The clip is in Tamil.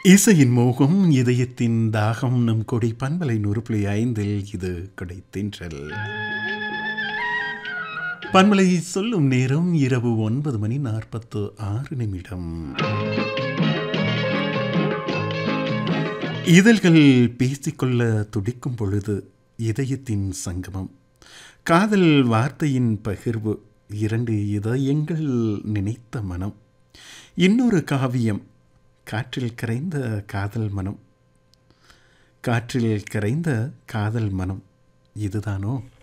இசையின் மோகம் இதயத்தின் தாகம் நம் கொடி பண்பலை நூறு புள்ளி ஐந்தில் இது கிடைத்தின்றல் பண்பலை சொல்லும் நேரம் இரவு ஒன்பது மணி நாற்பத்து ஆறு நிமிடம் இதழ்கள் பேசிக்கொள்ள துடிக்கும் பொழுது இதயத்தின் சங்கமம் காதல் வார்த்தையின் பகிர்வு இரண்டு இதயங்கள் நினைத்த மனம் இன்னொரு காவியம் காற்றில் கரைந்த காதல் மனம் காற்றில் கரைந்த காதல் மனம் இதுதானோ